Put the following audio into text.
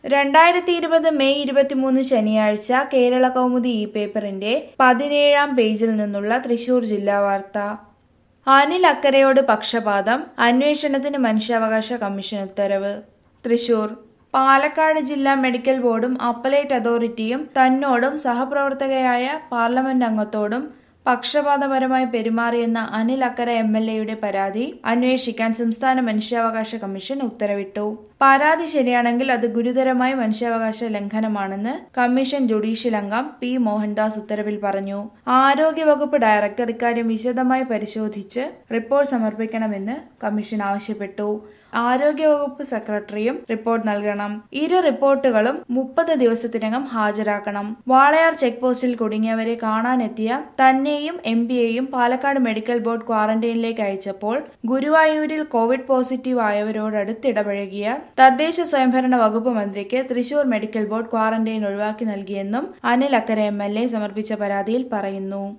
രണ്ടായിരത്തി ഇരുപത് മെയ് ഇരുപത്തിമൂന്ന് ശനിയാഴ്ച കേരള കൗമുദി ഇ പേപ്പറിന്റെ പതിനേഴാം പേജിൽ നിന്നുള്ള തൃശൂർ ജില്ലാ വാർത്ത അനിൽ അക്കരയോട് പക്ഷപാതം അന്വേഷണത്തിന് മനുഷ്യാവകാശ കമ്മീഷൻ ഉത്തരവ് തൃശൂർ പാലക്കാട് ജില്ലാ മെഡിക്കൽ ബോർഡും അപ്പലേറ്റ് അതോറിറ്റിയും തന്നോടും സഹപ്രവർത്തകയായ പാർലമെന്റ് അംഗത്തോടും പക്ഷപാതപരമായി പെരുമാറിയെന്ന അനിൽ അക്കര എം എൽ എയുടെ പരാതി അന്വേഷിക്കാൻ സംസ്ഥാന മനുഷ്യാവകാശ കമ്മീഷൻ ഉത്തരവിട്ടു പരാതി ശരിയാണെങ്കിൽ അത് ഗുരുതരമായ മനുഷ്യാവകാശ ലംഘനമാണെന്ന് കമ്മീഷൻ ജുഡീഷ്യൽ അംഗം പി മോഹൻദാസ് ഉത്തരവിൽ പറഞ്ഞു ആരോഗ്യവകുപ്പ് ഡയറക്ടർ ഇക്കാര്യം വിശദമായി പരിശോധിച്ച് റിപ്പോർട്ട് സമർപ്പിക്കണമെന്ന് കമ്മീഷൻ ആവശ്യപ്പെട്ടു ആരോഗ്യവകുപ്പ് സെക്രട്ടറിയും റിപ്പോർട്ട് നൽകണം ഇരു റിപ്പോർട്ടുകളും മുപ്പത് ദിവസത്തിനകം ഹാജരാക്കണം വാളയാർ ചെക്ക് പോസ്റ്റിൽ കുടുങ്ങിയവരെ കാണാനെത്തിയ തന്നെയും എം പിയെയും പാലക്കാട് മെഡിക്കൽ ബോർഡ് ക്വാറന്റൈനിലേക്ക് അയച്ചപ്പോൾ ഗുരുവായൂരിൽ കോവിഡ് പോസിറ്റീവ് ആയവരോട് അടുത്തിടപഴകിയ തദ്ദേശ സ്വയംഭരണ വകുപ്പ് മന്ത്രിക്ക് തൃശൂർ മെഡിക്കൽ ബോർഡ് ക്വാറന്റൈൻ ഒഴിവാക്കി നൽകിയെന്നും Anil Akkara M L A സമർപ്പിച്ച പരാതിയിൽ പറയുന്നു